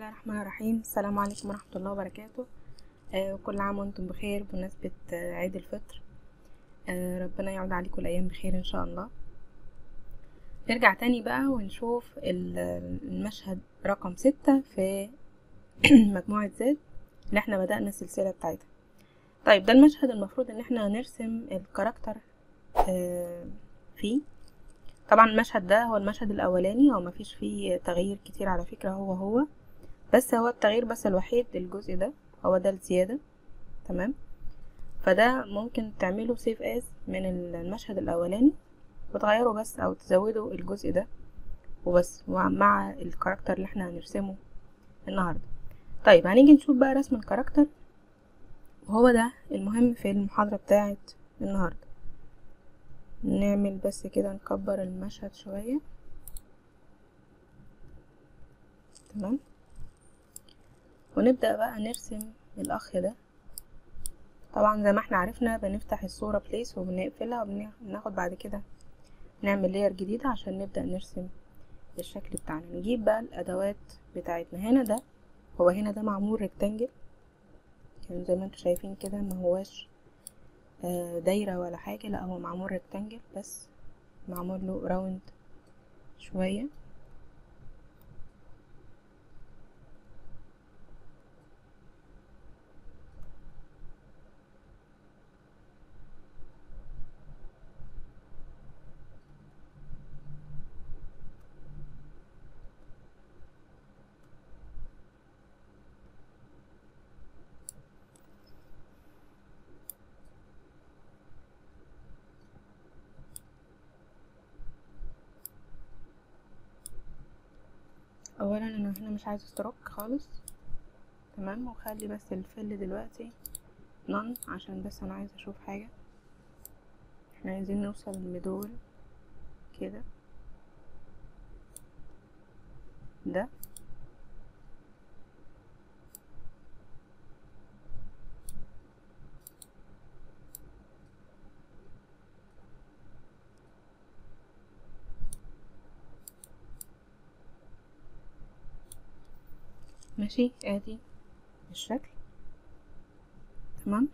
الله الرحمن الرحيم السلام عليكم ورحمة الله وبركاته آه كل عام وانتم بخير بمناسبة آه عيد الفطر آه ربنا يعود عليكم الأيام بخير إن شاء الله نرجع تاني بقى ونشوف ال- المشهد رقم ستة في مجموعة زاد اللي احنا بدأنا السلسلة بتاعتها طيب ده المشهد المفروض ان احنا نرسم الكاركتر آه فيه طبعا المشهد ده هو المشهد الاولاني هو مفيش فيه تغيير كتير على فكرة هو هو بس هو التغيير بس الوحيد الجزء ده هو ده الزيادة تمام فده ممكن تعمله سيف از من المشهد الاولاني وتغيروا بس او تزودوا الجزء ده وبس مع الكاركتر اللي احنا هنرسمه النهاردة طيب هنيجي نشوف بقى رسم الكاركتر وهو ده المهم في المحاضرة بتاعت النهاردة نعمل بس كده نكبر المشهد شوية تمام ونبدأ بقى نرسم الأخ ده طبعا زي ما احنا عرفنا بنفتح الصورة بليس وبنقفلها وبناخد بعد كده نعمل لير جديدة عشان نبدأ نرسم الشكل بتاعنا نجيب بقى الأدوات بتاعتنا هنا ده هو هنا ده معمول ريكتانجل يعني زي ما انتوا شايفين كده ما هواش دايرة ولا حاجة لا هو معمول ريكتانجل بس معمول له راوند شوية اولا انا هنا مش عايزه ستروك خالص تمام وخلي بس الفل دلوقتي نون عشان بس انا عايزه اشوف حاجه احنا عايزين نوصل لدول كده ده ماشي ادي الشكل تمام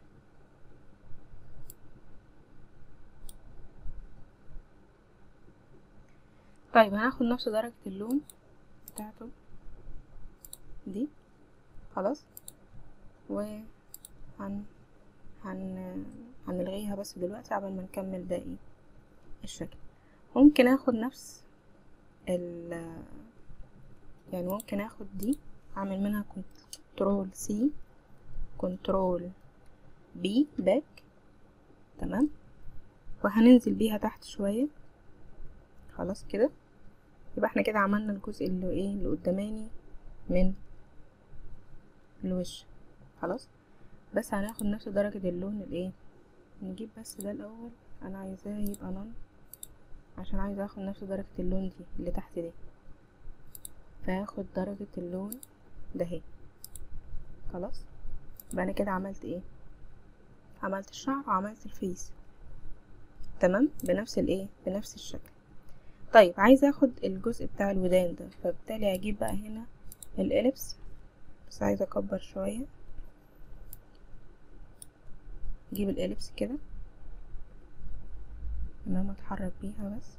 طيب هناخد نفس درجة اللون بتاعته دي خلاص و هن هن هنلغيها بس دلوقتي قبل ما نكمل باقي الشكل ممكن اخد نفس ال يعني ممكن اخد دي اعمل منها كنترول سي كنترول بي باك تمام وهننزل بيها تحت شوية خلاص كده يبقى احنا كده عملنا الجزء اللي ايه اللي قداماني من الوش خلاص بس هناخد نفس درجة اللون الايه نجيب بس ده الاول انا عايزاه يبقى نون عشان عايزة اخد نفس درجة اللون دي اللي تحت دي فهاخد درجة اللون ده اهي خلاص يبقى انا كده عملت ايه عملت الشعر وعملت الفيس تمام بنفس الايه بنفس الشكل طيب عايزه اخد الجزء بتاع الودان ده فبالتالي هجيب بقى هنا الاليبس بس عايزه اكبر شويه اجيب الاليبس كده تمام اتحرك بيها بس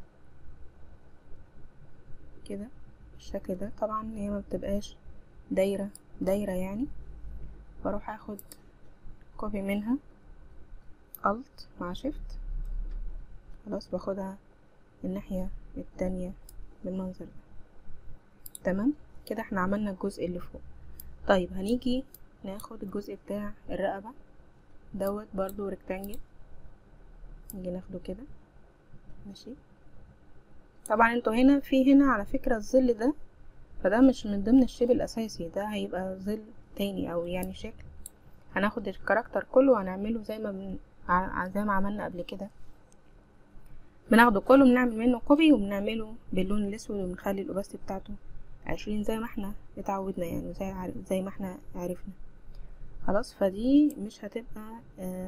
كده بالشكل ده طبعا هي ما بتبقاش دايرة دايرة يعني واروح اخد كوبي منها الت مع شيفت خلاص باخدها الناحية التانية بالمنظر ده تمام كده احنا عملنا الجزء اللي فوق طيب هنيجي ناخد الجزء بتاع الرقبة دوت برضو ريكتانجل نيجي ناخده كده ماشي طبعا انتوا هنا في هنا على فكرة الظل ده فده مش من ضمن الشيب الاساسي ده هيبقى ظل تاني او يعني شكل هناخد الكاركتر كله وهنعمله زي ما بن... زي ما عملنا قبل كده بناخده كله بنعمل منه كوبي وبنعمله باللون الاسود وبنخلي الاوباستي بتاعته عشرين زي ما احنا اتعودنا يعني زي عر... زي ما احنا عرفنا خلاص فدي مش هتبقى آه...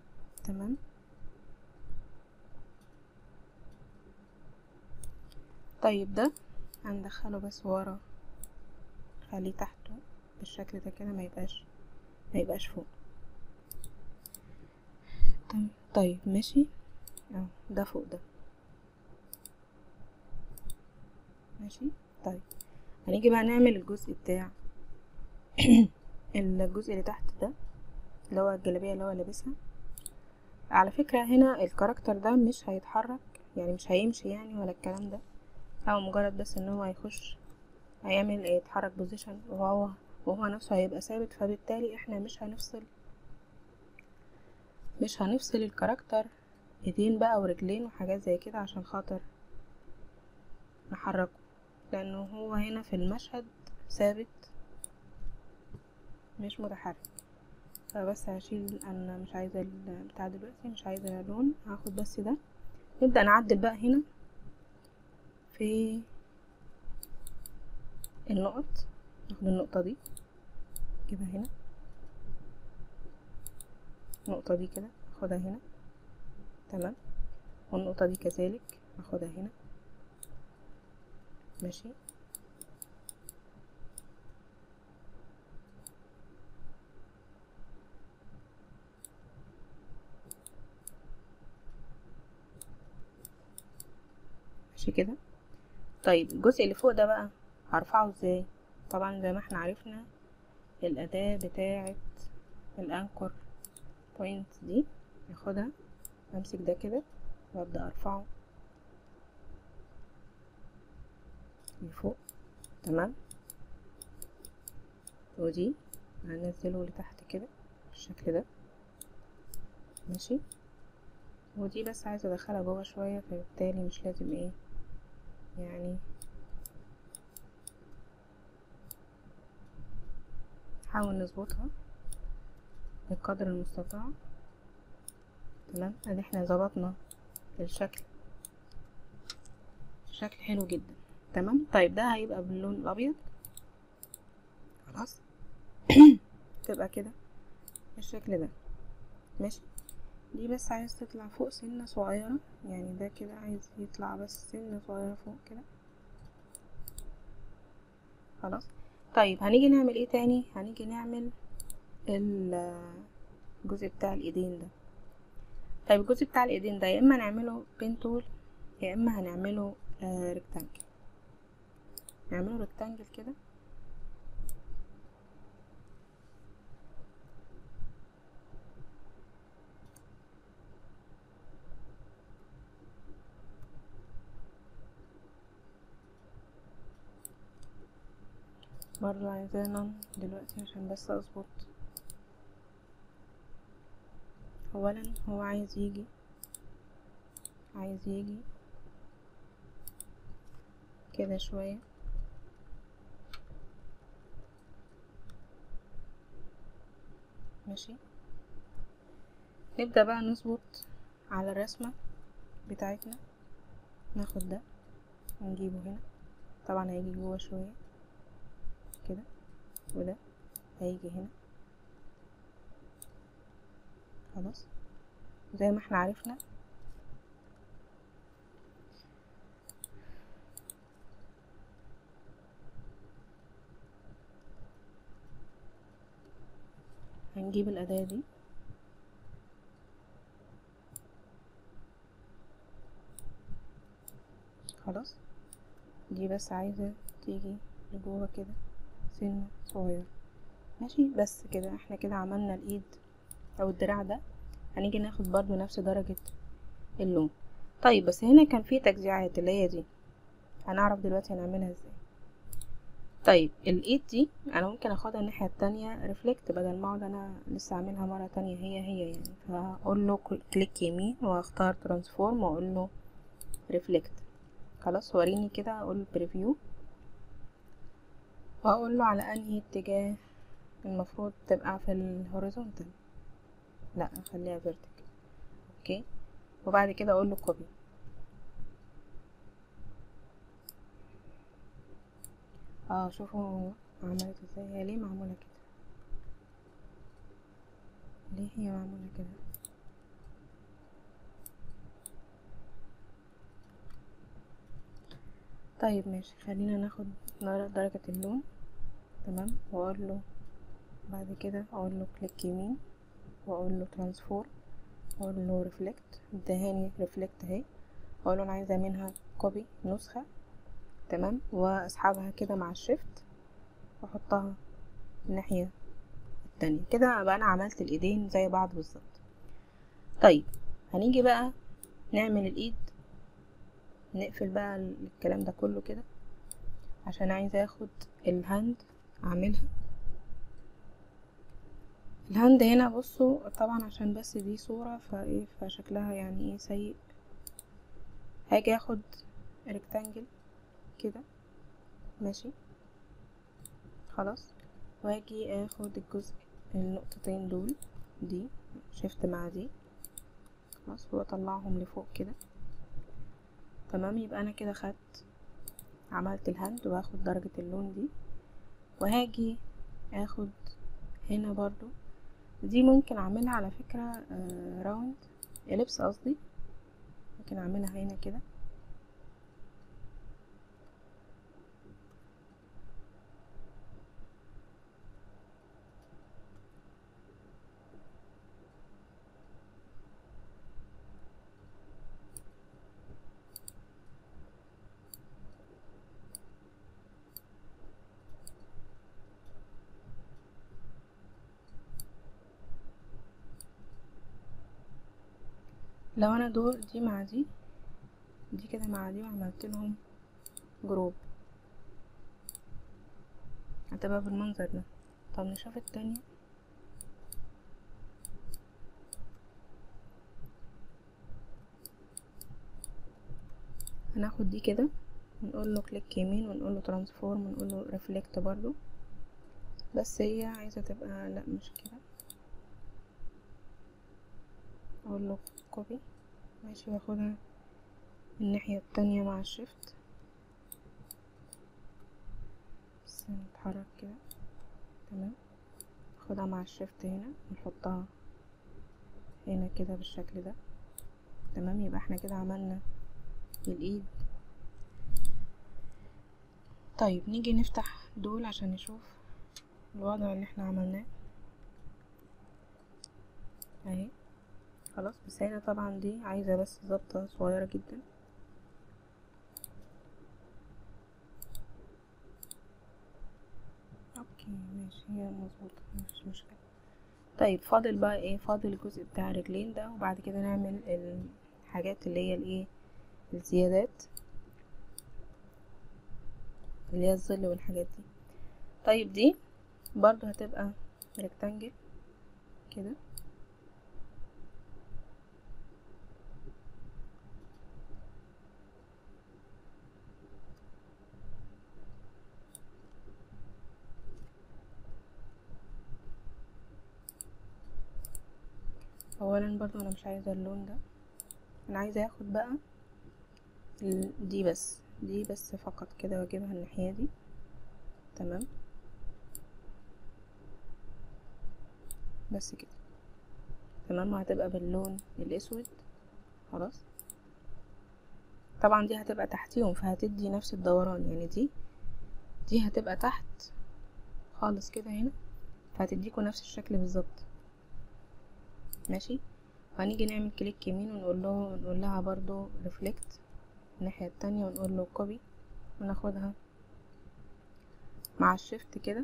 تمام طيب ده هندخله بس ورا خليه تحته بالشكل ده كده ما يبقاش ما يبقاش فوق طيب, طيب ماشي اهو ده فوق ده ماشي طيب هنيجي بقى نعمل الجزء بتاع الجزء اللي تحت ده اللي هو الجلابيه اللي هو لابسها على فكره هنا الكاركتر ده مش هيتحرك يعني مش هيمشي يعني ولا الكلام ده هو مجرد بس ان هو هيخش هيعمل يتحرك بوزيشن وهو وهو نفسه هيبقى ثابت فبالتالي احنا مش هنفصل مش هنفصل الكاركتر ايدين بقى ورجلين وحاجات زي كده عشان خاطر نحركه لانه هو هنا في المشهد ثابت مش متحرك فبس هشيل انا مش عايزه بتاع دلوقتي مش عايزه لون هاخد بس ده نبدا نعدل بقى هنا في النقط ناخد النقطه دي كده هنا النقطه دي كده اخدها هنا تمام والنقطه دي كذلك اخدها هنا ماشي ماشي كده طيب الجزء اللي فوق ده بقى هرفعه ازاي طبعا زي ما احنا عرفنا الأداة بتاعة الأنكر بوينت دي ناخدها امسك ده كده وابدأ ارفعه لفوق تمام ودي هنزله لتحت كده بالشكل ده ماشي ودي بس عايزة ادخلها جوه شوية فبالتالي مش لازم ايه يعني نحاول نظبطها بقدر المستطاع تمام ادي احنا ظبطنا الشكل شكل حلو جدا تمام طيب ده هيبقى باللون الابيض خلاص تبقى كده بالشكل ده ماشي دي بس عايز تطلع فوق سنة صغيرة يعني ده كده عايز يطلع بس سنة صغيرة فوق كده خلاص طيب هنيجي نعمل ايه تاني هنيجي نعمل الجزء بتاع الايدين ده طيب الجزء بتاع الايدين ده يا اما نعمله بين تول يا اما هنعمله آه ريكتانجل نعمله ريكتانجل كده برضو عايزانا دلوقتي عشان بس اظبط اولا هو عايز يجي عايز يجي كده شوية ماشي نبدأ بقى نظبط على الرسمة بتاعتنا ناخد ده ونجيبه هنا طبعا هيجي جوه شوية كده وده هيجي هنا خلاص زي ما احنا عرفنا هنجيب الأداة دي خلاص دي بس عايزة تيجي لجوه كده سنة صغيرة ماشي بس كده احنا كده عملنا الايد او الدراع ده هنيجي ناخد برضو نفس درجة اللون طيب بس هنا كان في تجزيعات اللي هي دي هنعرف دلوقتي هنعملها ازاي طيب الايد دي انا ممكن اخدها الناحية التانية ريفلكت بدل ما اقعد انا لسه اعملها مرة تانية هي هي يعني فاقول له كليك يمين واختار ترانسفورم واقول له ريفلكت خلاص وريني كده اقول بريفيو واقول له على انهي اتجاه المفروض تبقى في الهوريزونتال لا خليها فيرتيكال اوكي وبعد كده اقول له كوبي اه شوفوا عملت ازاي هي ليه معموله كده ليه هي معموله كده طيب ماشي خلينا ناخد در- درجة اللون تمام واقول له بعد كده اقول له كليك يمين واقول له ترانسفورم واقول له ريفلكت ادهاني ريفلكت اهي اقول له انا عايزه منها كوبي نسخه تمام واسحبها كده مع الشيفت واحطها الناحيه التانية كده بقى انا عملت الايدين زي بعض بالظبط طيب هنيجي بقى نعمل الايد نقفل بقى الكلام ده كله كده عشان عايزه اخد الهاند اعملها الهاند هنا بصوا طبعا عشان بس دي صورة فايه فشكلها يعني ايه سيء هاجي اخد ريكتانجل كده ماشي خلاص واجي اخد الجزء النقطتين دول دي شفت مع دي خلاص واطلعهم لفوق كده تمام يبقى انا كده خدت عملت الهاند واخد درجة اللون دي وهاجي اخد هنا برضو دي ممكن اعملها على فكرة راوند اليبس قصدي ممكن اعملها هنا كده لو انا دول دي مع دي دي كده مع دي وعملت لهم جروب هتبقى بالمنظر ده طب نشوف التانية هناخد دي كده ونقول له كليك يمين ونقول له ترانسفورم ونقول له ريفلكت برضو بس هي عايزة تبقى لا مش كده اقول له كوبي ماشي واخدها الناحية التانية مع الشيفت بس نتحرك كده تمام ناخدها مع الشيفت هنا ونحطها هنا كده بالشكل ده تمام يبقى احنا كده عملنا الايد طيب نيجي نفتح دول عشان نشوف الوضع اللي احنا عملناه اهي خلاص بس هنا طبعا دي عايزة بس ظبطة صغيرة جدا اوكي ماشي هي مظبوطة مفيش مشكلة طيب فاضل بقى ايه فاضل الجزء بتاع الرجلين ده وبعد كده نعمل الحاجات اللي هي الايه الزيادات اللي هي الظل والحاجات دي طيب دي برضو هتبقى ريكتانجل كده اولا برضو انا مش عايزه اللون ده انا عايزه اخد بقى دي بس دي بس فقط كده واجيبها الناحيه دي تمام بس كده تمام وهتبقى باللون الاسود خلاص طبعا دي هتبقى تحتيهم فهتدي نفس الدوران يعني دي دي هتبقى تحت خالص كده هنا فهتديكوا نفس الشكل بالظبط ماشي وهنيجي نعمل كليك يمين ونقول له نقول لها برضو ريفلكت الناحية التانية ونقول له كوبي وناخدها مع الشيفت كده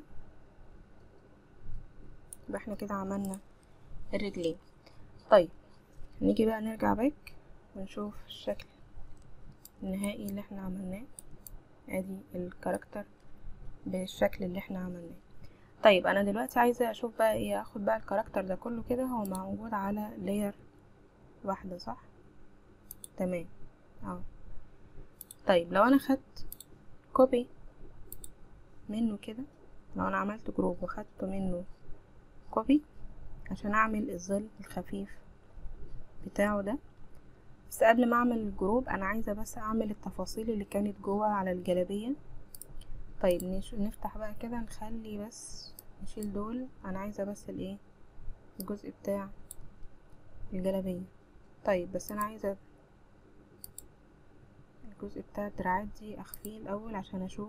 يبقى احنا كده عملنا الرجلين طيب نيجي بقى نرجع باك ونشوف الشكل النهائي اللي احنا عملناه ادي الكاركتر بالشكل اللي احنا عملناه طيب انا دلوقتي عايزه اشوف بقى ايه اخد بقى الكاركتر ده كله كده هو موجود على لاير واحده صح تمام اه طيب لو انا خدت كوبي منه كده لو انا عملت جروب وخدت منه كوبي عشان اعمل الظل الخفيف بتاعه ده بس قبل ما اعمل الجروب انا عايزه بس اعمل التفاصيل اللي كانت جوه على الجلابيه طيب نفتح بقى كده نخلي بس نشيل دول انا عايزه بس الايه الجزء بتاع الجلابيه طيب بس انا عايزه الجزء بتاع الدراعات دي اخفيه الاول عشان اشوف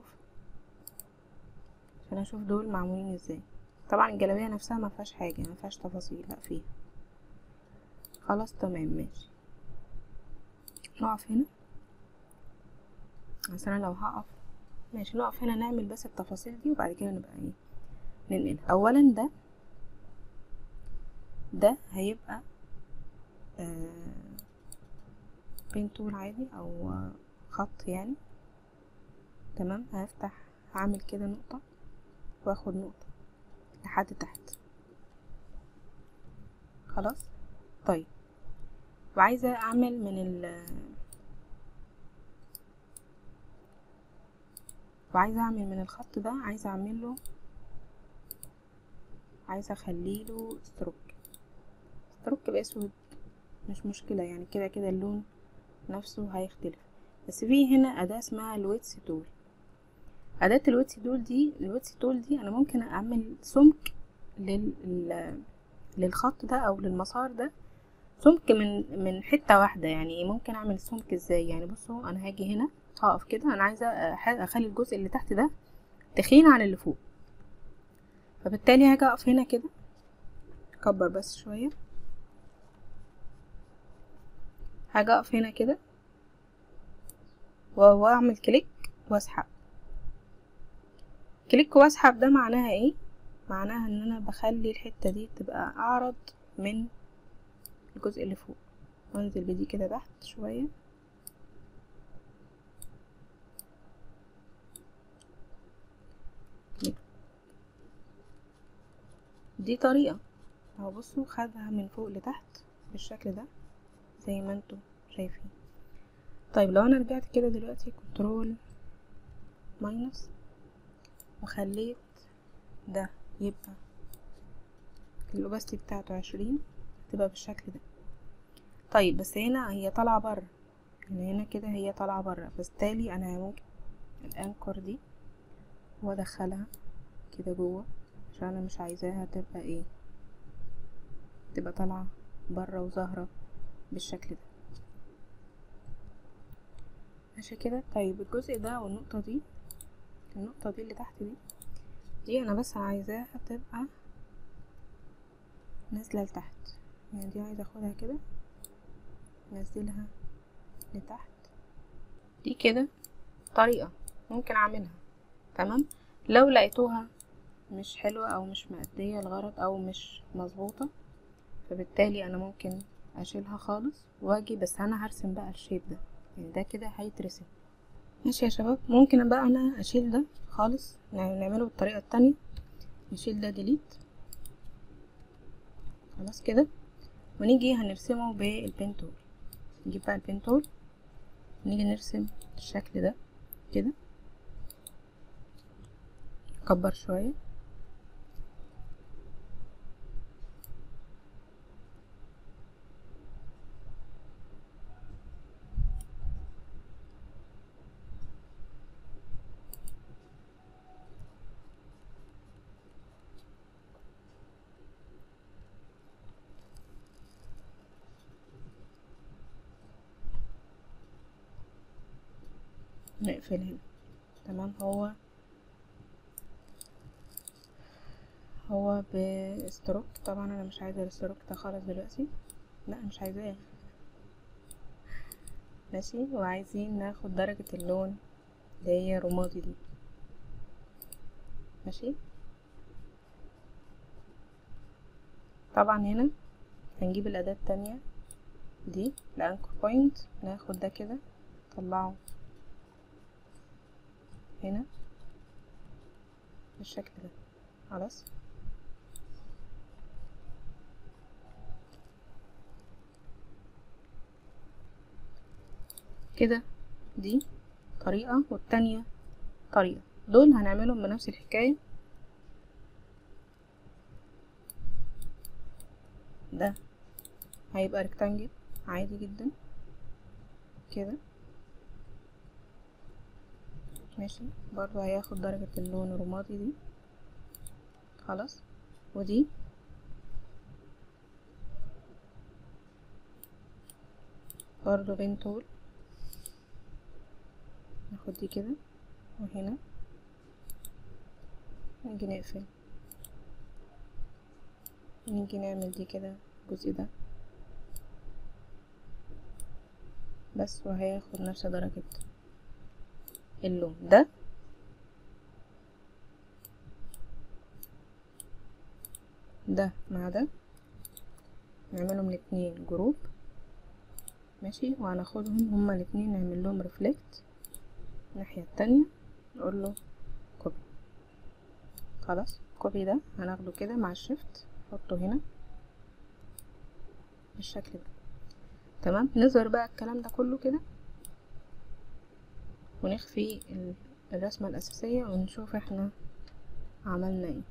عشان اشوف دول معمولين ازاي طبعا الجلابيه نفسها ما فيهاش حاجه ما فيهاش تفاصيل لا فيها خلاص تمام ماشي نقف هنا عشان انا لو هقف ماشي نقف هنا نعمل بس التفاصيل دي وبعد كده نبقى ايه ننقل اولا ده ده هيبقى آه بين تول عادي او خط يعني تمام هفتح هعمل كده نقطة واخد نقطة لحد تحت خلاص طيب وعايزة اعمل من ال وعايزة اعمل من الخط ده عايزة اعمله عايزة اخليله ستروك ستروك باسود مش مشكلة يعني كده كده اللون نفسه هيختلف بس في هنا أداة اسمها الويتس تول أداة الويتس تول دي الويتس تول دي أنا ممكن أعمل سمك لل... للخط ده أو للمسار ده سمك من من حتة واحدة يعني ممكن أعمل سمك ازاي يعني بصوا أنا هاجي هنا هقف كده أنا عايزة أخلي الجزء اللي تحت ده تخين عن اللي فوق فبالتالي هاجي أقف هنا كده أكبر بس شوية هاجي اقف هنا كده واعمل كليك واسحب كليك واسحب ده معناها ايه معناها ان انا بخلي الحتة دي تبقى اعرض من الجزء اللي فوق وانزل بدي كده تحت شوية دي طريقة اهو بصوا خدها من فوق لتحت بالشكل ده زي ما انتم شايفين طيب لو انا رجعت كده دلوقتي كنترول ماينس وخليت ده يبقى الاوباستي بتاعته عشرين تبقى بالشكل ده طيب بس هنا هي طالعة برا يعني هنا كده هي طالعة برا بالتالي انا ممكن الانكر دي وادخلها كده جوه عشان انا مش عايزاها تبقى ايه تبقى طالعة برا وظاهرة بالشكل ده ماشي كده طيب الجزء ده والنقطة دي النقطة دي اللي تحت دي دي انا بس عايزاها تبقى نازلة لتحت يعني دي عايزة اخدها كده انزلها لتحت دي كده طريقة ممكن اعملها تمام لو لقيتوها مش حلوة او مش مأدية الغرض او مش مظبوطة فبالتالي انا ممكن اشيلها خالص واجي بس انا هرسم بقى الشيب ده يعني ده كده هيترسم ماشي يا شباب ممكن بقى انا اشيل ده خالص يعني نعمله بالطريقة التانية نشيل ده ديليت خلاص كده ونيجي هنرسمه بالبين تول نجيب بقى البين تول نيجي نرسم الشكل ده كده كبر شوية نقفل هنا تمام هو هو بستروك طبعا انا مش عايزه الستروك ده خالص دلوقتي لا مش عايزاه ماشي وعايزين ناخد درجة اللون اللي هي رمادي دي ماشي طبعا هنا هنجيب الأداة التانية دي الانكر بوينت ناخد ده كده نطلعه هنا بالشكل ده خلاص كده دي طريقة والتانية طريقة دول هنعملهم بنفس الحكاية ده هيبقى ريكتانجل عادي جدا كده ماشي برضو هياخد درجة اللون الرمادي دي خلاص ودي برضو بين طول ناخد دي كده وهنا نيجي نقفل نيجي نعمل دي كده الجزء ده بس وهياخد نفس درجة اللون ده ده مع ده نعملهم الاتنين جروب ماشي وهناخدهم هما الاتنين نعمل لهم ريفلكت الناحية التانية نقول له كوبي خلاص كوبي ده هناخده كده مع الشيفت نحطه هنا بالشكل ده تمام نظهر بقى الكلام ده كله كده ونخفي الرسمة الأساسية ونشوف احنا عملنا ايه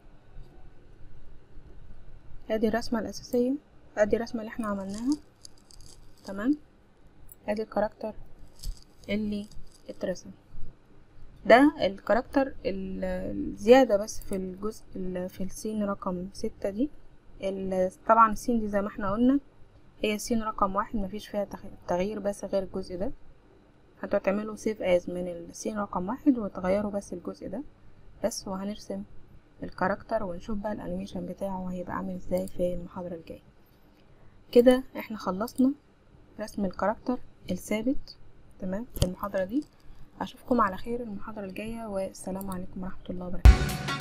ادي الرسمة الأساسية ادي الرسمة اللي احنا عملناها تمام ادي الكاركتر اللي اترسم ده الكاركتر الزيادة بس في الجزء في السين رقم ستة دي طبعا السين دي زي ما احنا قلنا هي السين رقم واحد مفيش فيها تغيير بس غير الجزء ده هتبقوا تعملوا سيف از من السين رقم واحد وتغيروا بس الجزء ده بس وهنرسم الكاركتر ونشوف بقى الانيميشن بتاعه هيبقى عامل ازاي في المحاضرة الجاية كده احنا خلصنا رسم الكاركتر الثابت تمام في المحاضرة دي اشوفكم على خير المحاضرة الجاية والسلام عليكم ورحمة الله وبركاته